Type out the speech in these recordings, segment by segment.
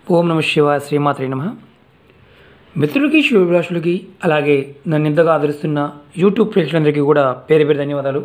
ఓం నమ శివ శ్రీమాత్రి నమ మిత్రులకి శివభిలాషులకి అలాగే నన్ను ఇంతగా ఆదరిస్తున్న యూట్యూబ్ ప్రేక్షకులందరికీ కూడా పేరు పేరు ధన్యవాదాలు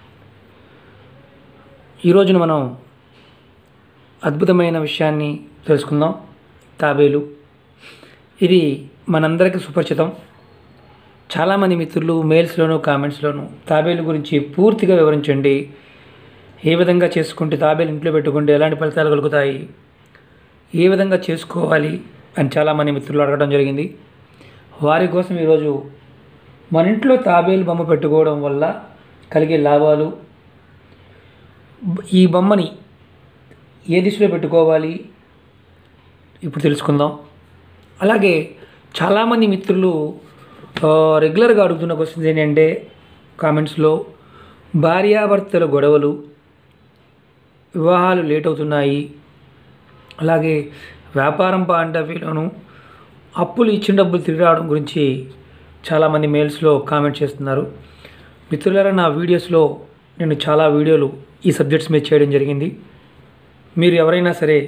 ఈ రోజున మనం అద్భుతమైన విషయాన్ని తెలుసుకుందాం తాబేలు ఇది మనందరికీ సుపరిచితం చాలామంది మిత్రులు మెయిల్స్లోను కామెంట్స్లోను తాబేలు గురించి పూర్తిగా వివరించండి ఏ విధంగా చేసుకుంటే తాబేలు ఇంట్లో పెట్టుకుంటే ఎలాంటి ఫలితాలు కలుగుతాయి ఏ విధంగా చేసుకోవాలి అని చాలామంది మిత్రులు అడగడం జరిగింది వారి కోసం ఈరోజు మన ఇంట్లో తాబేలు బొమ్మ పెట్టుకోవడం వల్ల కలిగే లాభాలు ఈ బొమ్మని ఏ దిశలో పెట్టుకోవాలి ఇప్పుడు తెలుసుకుందాం అలాగే చాలామంది మిత్రులు ఆ, రెగ్యులర్గా అడుగుతున్న క్వశ్చన్స్ ఏంటంటే కామెంట్స్లో భార్యాభర్తల గొడవలు వివాహాలు లేట్ అవుతున్నాయి అలాగే వ్యాపారం పాయింట్ ఆఫ్ వ్యూలోను అప్పులు ఇచ్చిన డబ్బులు తిరిగి రావడం గురించి చాలామంది మెయిల్స్లో కామెంట్ చేస్తున్నారు మిత్రులారా నా వీడియోస్లో నేను చాలా వీడియోలు ఈ సబ్జెక్ట్స్ మీద చేయడం జరిగింది మీరు ఎవరైనా సరే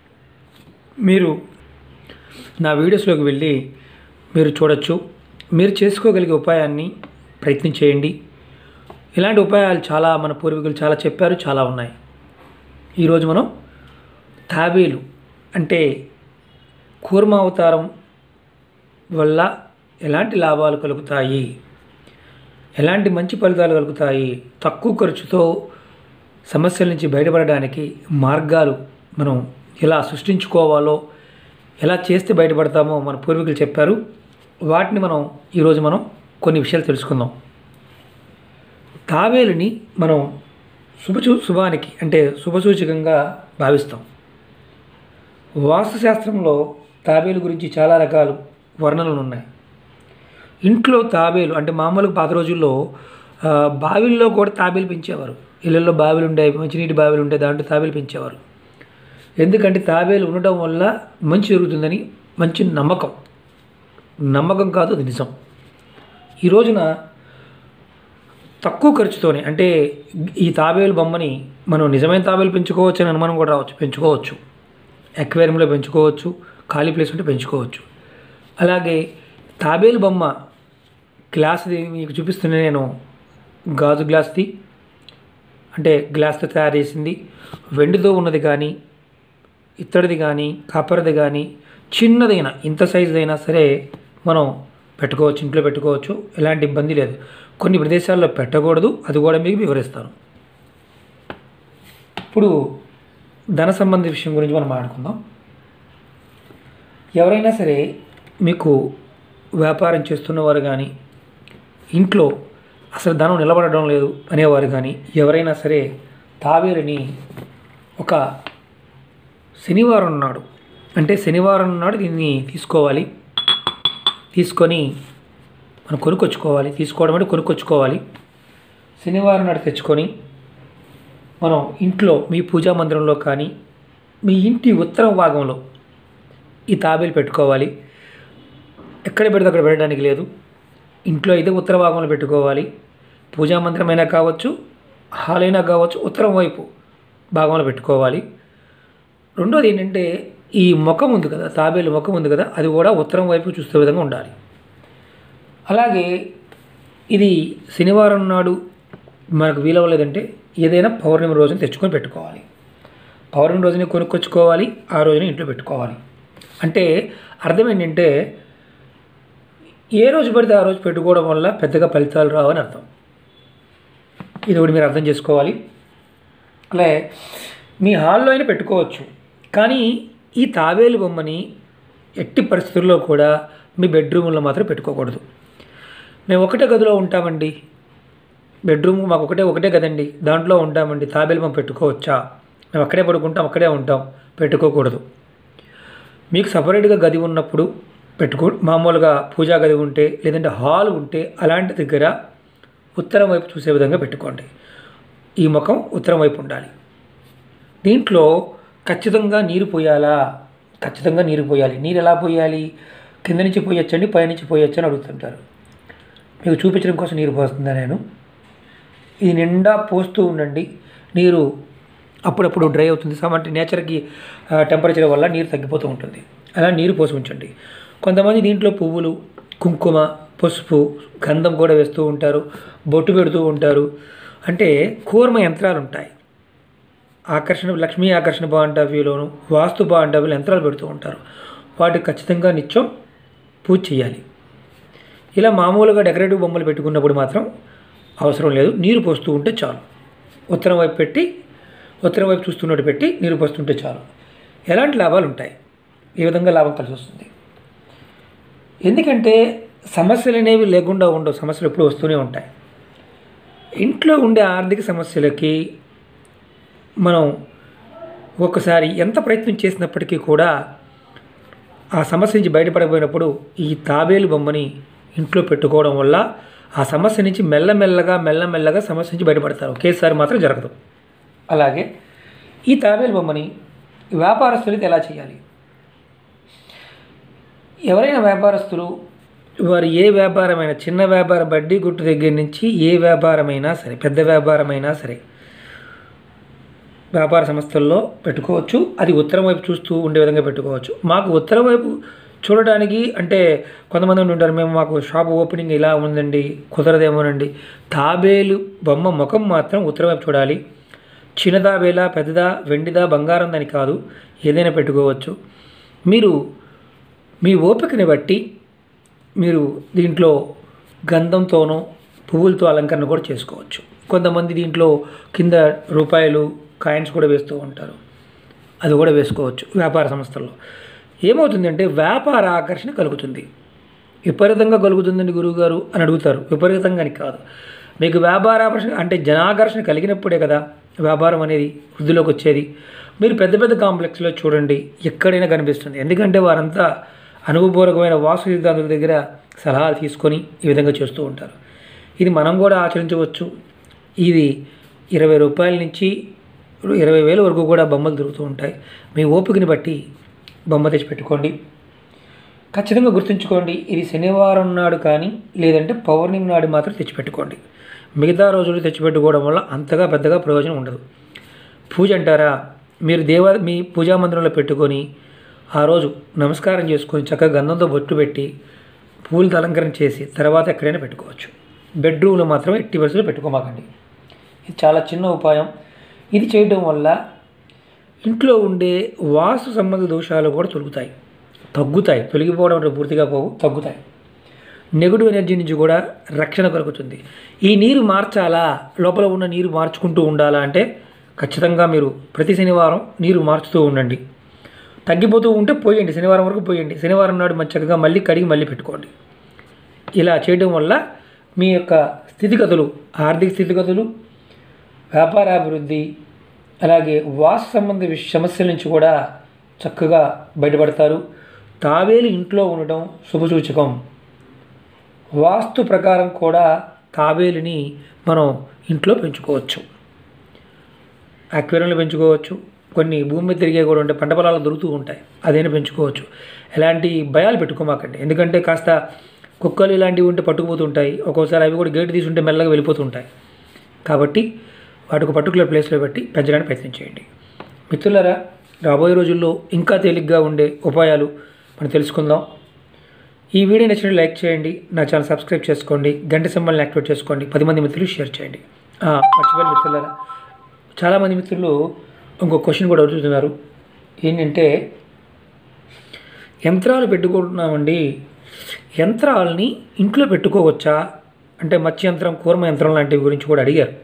మీరు నా వీడియోస్లోకి వెళ్ళి మీరు చూడొచ్చు మీరు చేసుకోగలిగే ఉపాయాన్ని ప్రయత్నం చేయండి ఇలాంటి ఉపాయాలు చాలా మన పూర్వీకులు చాలా చెప్పారు చాలా ఉన్నాయి ఈరోజు మనం తాబేలు అంటే కూర్మ అవతారం వల్ల ఎలాంటి లాభాలు కలుగుతాయి ఎలాంటి మంచి ఫలితాలు కలుగుతాయి తక్కువ ఖర్చుతో సమస్యల నుంచి బయటపడడానికి మార్గాలు మనం ఎలా సృష్టించుకోవాలో ఎలా చేస్తే బయటపడతామో మన పూర్వీకులు చెప్పారు వాటిని మనం ఈరోజు మనం కొన్ని విషయాలు తెలుసుకుందాం తాబేలుని మనం శుభచూ శుభానికి అంటే శుభసూచకంగా భావిస్తాం వాస్తుశాస్త్రంలో తాబేలు గురించి చాలా రకాలు వర్ణనలు ఉన్నాయి ఇంట్లో తాబేలు అంటే మామూలుగా పాత రోజుల్లో ఆ, బావిల్లో కూడా తాబేలు పెంచేవారు ఇళ్ళల్లో బావిలు ఉండే మంచినీటి బావిలు ఉండే దాంట్లో తాబేలు పెంచేవారు ఎందుకంటే తాబేలు ఉండటం వల్ల మంచి జరుగుతుందని మంచి నమ్మకం నమ్మకం కాదు అది నిజం ఈ రోజున తక్కువ ఖర్చుతోనే అంటే ఈ తాబేలు బొమ్మని మనం నిజమైన తాబేలు పెంచుకోవచ్చు అని అనుమానం కూడా రావచ్చు పెంచుకోవచ్చు ఎక్వేరియంలో పెంచుకోవచ్చు ఖాళీ ప్లేస్ ఉంటే పెంచుకోవచ్చు అలాగే తాబేలు బొమ్మ గ్లాస్ది మీకు చూపిస్తున్న నేను గాజు గ్లాస్ది అంటే గ్లాస్తో తయారు చేసింది వెండితో ఉన్నది కానీ ఇత్తడిది కానీ కాపర్ది కానీ చిన్నదైనా ఇంత సైజుదైనా సరే మనం పెట్టుకోవచ్చు ఇంట్లో పెట్టుకోవచ్చు ఎలాంటి ఇబ్బంది లేదు కొన్ని ప్రదేశాల్లో పెట్టకూడదు అది కూడా మీకు వివరిస్తాను ఇప్పుడు ధన సంబంధి విషయం గురించి మనం మాట్లాడుకుందాం ఎవరైనా సరే మీకు వ్యాపారం చేస్తున్నవారు కానీ ఇంట్లో అసలు ధనం నిలబడడం లేదు అనేవారు కానీ ఎవరైనా సరే తావేరుని ఒక శనివారం నాడు అంటే శనివారం నాడు దీన్ని తీసుకోవాలి తీసుకొని మనం కొనుక్కొచ్చుకోవాలి తీసుకోవడం అంటే కొనుక్కొచ్చుకోవాలి శనివారం నాడు తెచ్చుకొని మనం ఇంట్లో మీ పూజా మందిరంలో కానీ మీ ఇంటి ఉత్తర భాగంలో ఈ తాబేలు పెట్టుకోవాలి ఎక్కడ పెడితే అక్కడ పెట్టడానికి లేదు ఇంట్లో అయితే ఉత్తర భాగంలో పెట్టుకోవాలి పూజా మందిరం అయినా కావచ్చు హాల్ అయినా కావచ్చు ఉత్తరం వైపు భాగంలో పెట్టుకోవాలి రెండోది ఏంటంటే ఈ ముఖం ఉంది కదా తాబేలు ముఖం ఉంది కదా అది కూడా ఉత్తరం వైపు చూసే విధంగా ఉండాలి అలాగే ఇది శనివారం నాడు మనకు వీలవ్వలేదంటే ఏదైనా పౌర్ణమి రోజున తెచ్చుకొని పెట్టుకోవాలి పౌర్ణమి రోజున కొనుక్కొచ్చుకోవాలి ఆ రోజున ఇంట్లో పెట్టుకోవాలి అంటే అర్థం ఏంటంటే ఏ రోజు పడితే ఆ రోజు పెట్టుకోవడం వల్ల పెద్దగా ఫలితాలు రావని అర్థం ఇది ఒకటి మీరు అర్థం చేసుకోవాలి అలాగే మీ హాల్లో అయినా పెట్టుకోవచ్చు కానీ ఈ తాబేలు బొమ్మని ఎట్టి పరిస్థితుల్లో కూడా మీ బెడ్రూమ్లో మాత్రం పెట్టుకోకూడదు మేము ఒకటే గదిలో ఉంటామండి బెడ్రూమ్ మాకు ఒకటే ఒకటే కదండి దాంట్లో ఉంటామండి తాబేలు బొమ్మ పెట్టుకోవచ్చా మేము అక్కడే పడుకుంటాం అక్కడే ఉంటాం పెట్టుకోకూడదు మీకు సపరేట్గా గది ఉన్నప్పుడు పెట్టుకో మామూలుగా పూజా గది ఉంటే లేదంటే హాల్ ఉంటే అలాంటి దగ్గర ఉత్తరం వైపు చూసే విధంగా పెట్టుకోండి ఈ ముఖం ఉత్తరం వైపు ఉండాలి దీంట్లో ఖచ్చితంగా నీరు పోయాలా ఖచ్చితంగా నీరు పోయాలి నీరు ఎలా పోయాలి కింద నుంచి పోయొచ్చండి పైనుంచి పోయొచ్చు అని అడుగుతుంటారు మీకు చూపించడం కోసం నీరు పోస్తుందా నేను ఇది నిండా పోస్తూ ఉండండి నీరు అప్పుడప్పుడు డ్రై అవుతుంది సమ అంటే నేచర్కి టెంపరేచర్ వల్ల నీరు తగ్గిపోతూ ఉంటుంది అలా నీరు పోసి ఉంచండి కొంతమంది దీంట్లో పువ్వులు కుంకుమ పసుపు గంధం కూడా వేస్తూ ఉంటారు బొట్టు పెడుతూ ఉంటారు అంటే కూర్మ యంత్రాలు ఉంటాయి ఆకర్షణ లక్ష్మీ ఆకర్షణ బాగుంటావిలోను వాస్తు బాగుంటావిలో యంత్రాలు పెడుతూ ఉంటారు వాటికి ఖచ్చితంగా నిత్యం పూజ చేయాలి ఇలా మామూలుగా డెకరేటివ్ బొమ్మలు పెట్టుకున్నప్పుడు మాత్రం అవసరం లేదు నీరు పోస్తూ ఉంటే చాలు ఉత్తరం వైపు పెట్టి ఉత్తరం వైపు చూస్తున్నట్టు పెట్టి నీరు పోస్తుంటే చాలు ఎలాంటి లాభాలు ఉంటాయి ఏ విధంగా లాభం కలిసి వస్తుంది ఎందుకంటే సమస్యలు అనేవి లేకుండా ఉండవు సమస్యలు ఎప్పుడు వస్తూనే ఉంటాయి ఇంట్లో ఉండే ఆర్థిక సమస్యలకి మనం ఒక్కసారి ఎంత ప్రయత్నం చేసినప్పటికీ కూడా ఆ సమస్య నుంచి బయటపడకపోయినప్పుడు ఈ తాబేలు బొమ్మని ఇంట్లో పెట్టుకోవడం వల్ల ఆ సమస్య నుంచి మెల్లమెల్లగా మెల్లమెల్లగా సమస్య నుంచి బయటపడతారు ఒకేసారి మాత్రం జరగదు అలాగే ఈ తాబేలు బొమ్మని వ్యాపారస్తులకి ఎలా చేయాలి ఎవరైనా వ్యాపారస్తులు వారు ఏ వ్యాపారమైనా చిన్న వ్యాపారం బడ్డీ గుట్టు దగ్గర నుంచి ఏ వ్యాపారమైనా సరే పెద్ద వ్యాపారమైనా సరే వ్యాపార సంస్థల్లో పెట్టుకోవచ్చు అది ఉత్తరం వైపు చూస్తూ ఉండే విధంగా పెట్టుకోవచ్చు మాకు ఉత్తరం వైపు చూడడానికి అంటే కొంతమంది ఉండి ఉంటారు మేము మాకు షాప్ ఓపెనింగ్ ఇలా ఉందండి కుదరదేమోనండి తాబేలు బొమ్మ ముఖం మాత్రం ఉత్తరం వైపు చూడాలి చిన్న తాబేలా పెద్దదా వెండిదా బంగారం దాని కాదు ఏదైనా పెట్టుకోవచ్చు మీరు మీ ఓపికని బట్టి మీరు దీంట్లో గంధంతోనూ పువ్వులతో అలంకరణ కూడా చేసుకోవచ్చు కొంతమంది దీంట్లో కింద రూపాయలు కాయిన్స్ కూడా వేస్తూ ఉంటారు అది కూడా వేసుకోవచ్చు వ్యాపార సంస్థల్లో ఏమవుతుందంటే వ్యాపార ఆకర్షణ కలుగుతుంది విపరీతంగా కలుగుతుందండి గురువుగారు అని అడుగుతారు విపరీతంగా అని కాదు మీకు వ్యాపార ఆకర్షణ అంటే జనాకర్షణ కలిగినప్పుడే కదా వ్యాపారం అనేది వృద్ధిలోకి వచ్చేది మీరు పెద్ద పెద్ద కాంప్లెక్స్లో చూడండి ఎక్కడైనా కనిపిస్తుంది ఎందుకంటే వారంతా అనుభవపూర్వకమైన వాస్తు సిద్ధాంతుల దగ్గర సలహాలు తీసుకొని ఈ విధంగా చేస్తూ ఉంటారు ఇది మనం కూడా ఆచరించవచ్చు ఇది ఇరవై రూపాయల నుంచి ఇరవై వేల వరకు కూడా బొమ్మలు దొరుకుతూ ఉంటాయి మీ ఓపికని బట్టి బొమ్మ తెచ్చి పెట్టుకోండి ఖచ్చితంగా గుర్తుంచుకోండి ఇది శనివారం నాడు కానీ లేదంటే పౌర్ణమి నాడు మాత్రం తెచ్చిపెట్టుకోండి మిగతా రోజులు తెచ్చిపెట్టుకోవడం వల్ల అంతగా పెద్దగా ప్రయోజనం ఉండదు పూజ అంటారా మీరు దేవ మీ పూజా మందిరంలో పెట్టుకొని ఆ రోజు నమస్కారం చేసుకొని చక్కగా గంధంతో బొట్టు పెట్టి పూలతో అలంకరణ చేసి తర్వాత ఎక్కడైనా పెట్టుకోవచ్చు బెడ్రూమ్లో మాత్రం ఎట్టి పరిస్థితుల్లో పెట్టుకోమాకండి ఇది చాలా చిన్న ఉపాయం ఇది చేయడం వల్ల ఇంట్లో ఉండే వాస్తు సంబంధ దోషాలు కూడా తొలుగుతాయి తగ్గుతాయి తొలగిపోవడం అంటే పూర్తిగా పోవు తగ్గుతాయి నెగిటివ్ ఎనర్జీ నుంచి కూడా రక్షణ కలుగుతుంది ఈ నీరు మార్చాలా లోపల ఉన్న నీరు మార్చుకుంటూ ఉండాలా అంటే ఖచ్చితంగా మీరు ప్రతి శనివారం నీరు మార్చుతూ ఉండండి తగ్గిపోతూ ఉంటే పోయండి శనివారం వరకు పోయండి శనివారం నాడు మంచిగా మళ్ళీ కడిగి మళ్ళీ పెట్టుకోండి ఇలా చేయడం వల్ల మీ యొక్క స్థితిగతులు ఆర్థిక స్థితిగతులు వ్యాపారాభివృద్ధి అలాగే వాస్తు సంబంధ విష- సమస్యల నుంచి కూడా చక్కగా బయటపడతారు తావేలు ఇంట్లో ఉండటం శుభసూచకం వాస్తు ప్రకారం కూడా తాబేలుని మనం ఇంట్లో పెంచుకోవచ్చు అక్వేరియంలో పెంచుకోవచ్చు కొన్ని భూమి మీద తిరిగే కూడా ఉంటాయి పంట పొలాలు దొరుకుతూ ఉంటాయి అదైనా పెంచుకోవచ్చు ఎలాంటి భయాలు పెట్టుకోమాకండి ఎందుకంటే కాస్త కుక్కలు ఇలాంటివి ఉంటే పట్టుకుపోతుంటాయి ఒక్కోసారి అవి కూడా గేటు తీసుంటే మెల్లగా వెళ్ళిపోతుంటాయి కాబట్టి వాటికి పర్టికులర్ ప్లేస్లో పెట్టి పెంచడానికి ప్రయత్నం చేయండి మిత్రులారా రాబోయే రోజుల్లో ఇంకా తేలిగ్గా ఉండే ఉపాయాలు మనం తెలుసుకుందాం ఈ వీడియో నచ్చినట్టు లైక్ చేయండి నా ఛానల్ సబ్స్క్రైబ్ చేసుకోండి గంట సింబల్ని యాక్టివేట్ చేసుకోండి పది మంది మిత్రులు షేర్ చేయండి ఆ, మర్చిపోయిన మిత్రులారా చాలామంది మిత్రులు ఇంకో క్వశ్చన్ కూడా అడుగుతున్నారు ఏంటంటే యంత్రాలు పెట్టుకుంటున్నామండి యంత్రాలని ఇంట్లో పెట్టుకోవచ్చా అంటే మత్స్య యంత్రం కూర్మ యంత్రం లాంటివి గురించి కూడా అడిగారు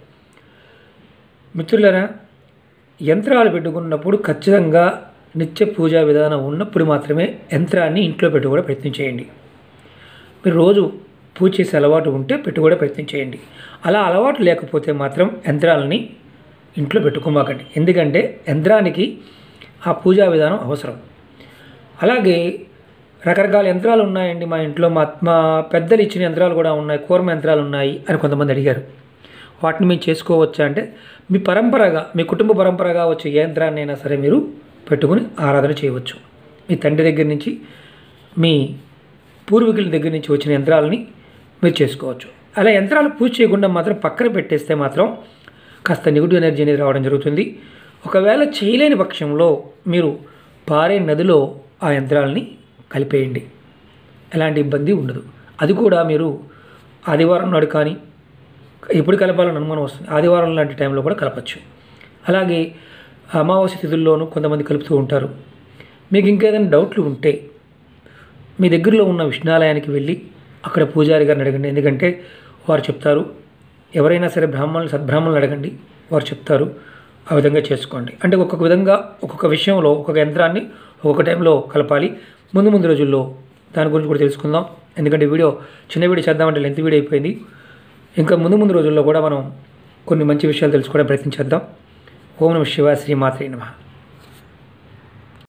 మిత్రులారా యంత్రాలు పెట్టుకున్నప్పుడు ఖచ్చితంగా నిత్య పూజా విధానం ఉన్నప్పుడు మాత్రమే యంత్రాన్ని ఇంట్లో పెట్టుకోవడం ప్రయత్నం చేయండి మీరు రోజు పూజ చేసే అలవాటు ఉంటే పెట్టుకోవడం ప్రయత్నం చేయండి అలా అలవాటు లేకపోతే మాత్రం యంత్రాలని ఇంట్లో పెట్టుకోమాకండి ఎందుకంటే యంత్రానికి ఆ పూజా విధానం అవసరం అలాగే రకరకాల యంత్రాలు ఉన్నాయండి మా ఇంట్లో మా మా పెద్దలు ఇచ్చిన యంత్రాలు కూడా ఉన్నాయి కూర్మ యంత్రాలు ఉన్నాయి అని కొంతమంది అడిగారు వాటిని మేము చేసుకోవచ్చా అంటే మీ పరంపరగా మీ కుటుంబ పరంపరగా వచ్చే ఏ యంత్రాన్ని అయినా సరే మీరు పెట్టుకుని ఆరాధన చేయవచ్చు మీ తండ్రి దగ్గర నుంచి మీ పూర్వీకుల దగ్గర నుంచి వచ్చిన యంత్రాలని మీరు చేసుకోవచ్చు అలా యంత్రాలు పూజ చేయకుండా మాత్రం పక్కన పెట్టేస్తే మాత్రం కాస్త నెగిటివ్ ఎనర్జీ అనేది రావడం జరుగుతుంది ఒకవేళ చేయలేని పక్షంలో మీరు పారే నదిలో ఆ యంత్రాలని కలిపేయండి ఎలాంటి ఇబ్బంది ఉండదు అది కూడా మీరు ఆదివారం నాడు కానీ ఎప్పుడు కలపాలని అనుమానం వస్తుంది ఆదివారం లాంటి టైంలో కూడా కలపచ్చు అలాగే అమావాస్య తిథుల్లోనూ కొంతమంది కలుపుతూ ఉంటారు మీకు ఇంకేదైనా డౌట్లు ఉంటే మీ దగ్గరలో ఉన్న విష్ణాలయానికి వెళ్ళి అక్కడ పూజారి గారిని అడగండి ఎందుకంటే వారు చెప్తారు ఎవరైనా సరే బ్రాహ్మణులు సద్బ్రాహ్మణులు అడగండి వారు చెప్తారు ఆ విధంగా చేసుకోండి అంటే ఒక్కొక్క విధంగా ఒక్కొక్క విషయంలో ఒక్కొక్క యంత్రాన్ని ఒక్కొక్క టైంలో కలపాలి ముందు ముందు రోజుల్లో దాని గురించి కూడా తెలుసుకుందాం ఎందుకంటే వీడియో చిన్న వీడియో చేద్దామంటే లెంత్ వీడియో అయిపోయింది ఇంకా ముందు ముందు రోజుల్లో కూడా మనం కొన్ని మంచి విషయాలు తెలుసుకోవడానికి ప్రయత్నించేద్దాం ఓం నమ శివ శ్రీమాత్రే నమః